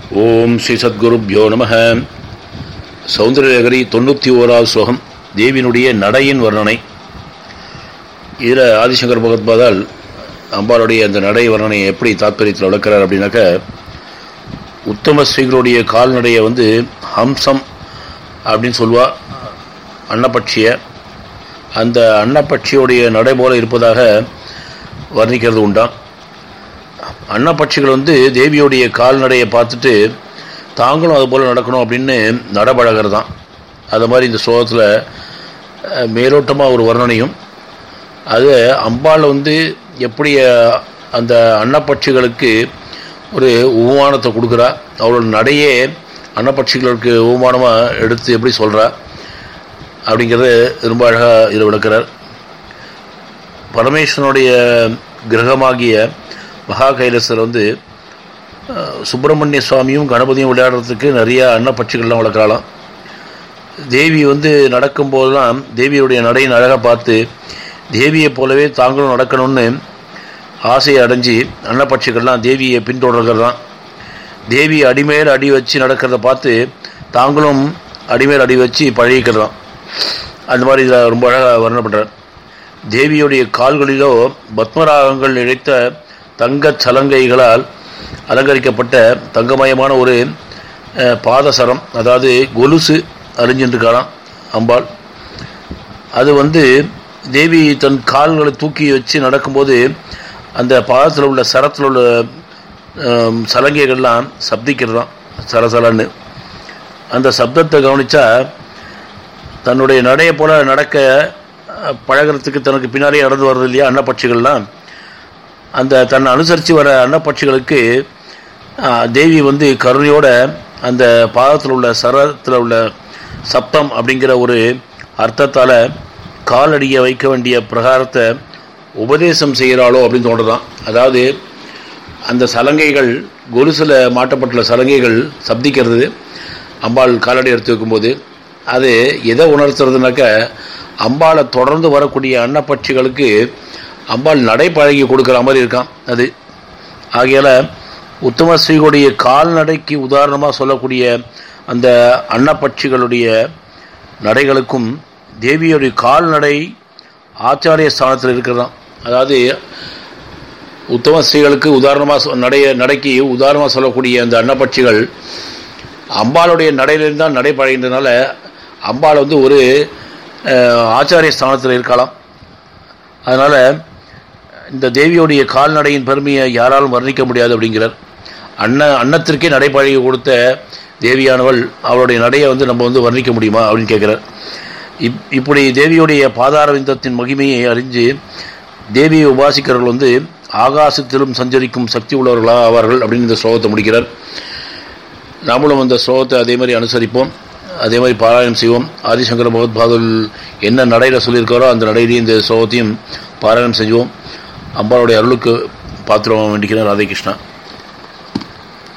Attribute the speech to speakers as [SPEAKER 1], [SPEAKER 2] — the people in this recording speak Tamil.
[SPEAKER 1] ஓம் ஸ்ரீ சத்குருப்யோ நம சௌந்தரநகரி தொண்ணூற்றி ஓராவது ஸ்லோகம் தேவியினுடைய நடையின் வர்ணனை இதில் ஆதிசங்கர் பகவத்பாதால் அம்பாளுடைய அந்த நடை வர்ணனை எப்படி தாத்பரியத்தில் விளக்கிறார் அப்படின்னாக்க உத்தம ஸ்ரீகளுடைய கால்நடையை வந்து ஹம்சம் அப்படின்னு சொல்லுவா அன்னப்பட்சிய அந்த அன்னப்பட்சியுடைய நடை போல இருப்பதாக வர்ணிக்கிறது உண்டாம் அன்னப்பட்சிகள் வந்து தேவியோடைய கால்நடையை பார்த்துட்டு தாங்களும் அது போல் நடக்கணும் அப்படின்னு நடபழகிறது தான் அது மாதிரி இந்த ஸ்லோகத்தில் மேலோட்டமாக ஒரு வர்ணனையும் அது அம்பாள் வந்து எப்படி அந்த அன்னப்பட்சிகளுக்கு ஒரு உபமானத்தை கொடுக்குறா அவளோட நடையே அன்னப்பட்சிகளுக்கு உபமானமாக எடுத்து எப்படி சொல்கிறா அப்படிங்கிறத ரொம்ப அழகாக இதில் விளக்குறார் பரமேஸ்வரனுடைய கிரகமாகிய மகா கைலாசர் வந்து சுப்பிரமணிய சுவாமியும் கணபதியும் விளையாடுறதுக்கு நிறைய அன்னப்பட்சிகள்லாம் வளர்க்குறாளாம் தேவி வந்து நடக்கும்போதெல்லாம் தேவியுடைய நடையின் அழகாக பார்த்து தேவியை போலவே தாங்களும் நடக்கணும்னு ஆசையை அடைஞ்சு அன்னப்பட்சிகள்லாம் தேவியை பின்தொடர்கிறதான் தேவி அடிமேல் அடி வச்சு நடக்கிறத பார்த்து தாங்களும் அடிமேல் அடி வச்சு பழகிக்கிறதாம் அந்த மாதிரி இதில் ரொம்ப அழகாக வர்ணப்படுறார் தேவியுடைய கால்களிலோ பத்மராகங்கள் இழைத்த தங்கச் சலங்கைகளால் அலங்கரிக்கப்பட்ட தங்கமயமான ஒரு பாதசரம் அதாவது கொலுசு அறிஞ்சின்றிருக்காராம் அம்பாள் அது வந்து தேவி தன் கால்களை தூக்கி வச்சு நடக்கும்போது அந்த பாதத்தில் உள்ள சரத்தில் உள்ள சலங்கைகள்லாம் சப்திக்கிறதாம் சலசலன்னு அந்த சப்தத்தை கவனித்தா தன்னுடைய நடையை போல் நடக்க பழகிறதுக்கு தனக்கு பின்னாலே நடந்து வர்றது இல்லையா அன்னப்பட்சிகள்லாம் அந்த தன்னை அனுசரித்து வர அன்னப்பட்சிகளுக்கு தேவி வந்து கருணையோட அந்த பாதத்தில் உள்ள சரத்தில் உள்ள சப்தம் அப்படிங்கிற ஒரு அர்த்தத்தால் காலடியை வைக்க வேண்டிய பிரகாரத்தை உபதேசம் செய்கிறாளோ அப்படின்னு தோன்றதான் அதாவது அந்த சலங்கைகள் கொலுசில் மாட்டப்பட்டுள்ள சலங்கைகள் சப்திக்கிறது அம்பாள் காலடி எடுத்து வைக்கும்போது அது எதை உணர்த்துறதுனாக்க அம்பாளை தொடர்ந்து வரக்கூடிய அன்னப்பட்சிகளுக்கு அம்பாள் நடைப்பழகி கொடுக்குற மாதிரி இருக்கான் அது ஆகையால் உத்தம ஸ்ரீகளுடைய கால்நடைக்கு உதாரணமாக சொல்லக்கூடிய அந்த அன்னப்பட்சிகளுடைய நடைகளுக்கும் தேவியுடைய கால்நடை ஆச்சாரிய ஸ்தானத்தில் இருக்கிறதாம் அதாவது உத்தம ஸ்ரீகளுக்கு உதாரணமாக நடைய நடைக்கு உதாரணமாக சொல்லக்கூடிய அந்த அன்னப்பட்சிகள் அம்பாளுடைய நடையிலிருந்து தான் நடை பழகின்றனால அம்பாள் வந்து ஒரு ஆச்சாரிய ஸ்தானத்தில் இருக்கலாம் அதனால் இந்த தேவியோடைய கால்நடையின் பெருமையை யாராலும் வர்ணிக்க முடியாது அப்படிங்கிறார் அன்ன அன்னத்திற்கே நடைபழகி கொடுத்த தேவியானவள் அவளுடைய நடையை வந்து நம்ம வந்து வர்ணிக்க முடியுமா அப்படின்னு கேட்குறார் இப் இப்படி தேவியுடைய பாதாரவிந்தத்தின் மகிமையை அறிஞ்சு தேவியை உபாசிக்கிறவர்கள் வந்து ஆகாசத்திலும் சஞ்சரிக்கும் சக்தி உள்ளவர்களாக ஆவார்கள் அப்படின்னு இந்த ஸ்லோகத்தை முடிக்கிறார் நாமளும் அந்த ஸ்லோகத்தை அதே மாதிரி அனுசரிப்போம் அதே மாதிரி பாராயணம் செய்வோம் ஆதிசங்கர பகவத்பாதல் என்ன நடையில் சொல்லியிருக்காரோ அந்த நடையிலேயும் இந்த ஸ்லோகத்தையும் பாராயணம் செஞ்சுவோம் அம்பாளுடைய அருளுக்கு பாத்திரம் வேண்டிக்கிறேன் ராதே கிருஷ்ணா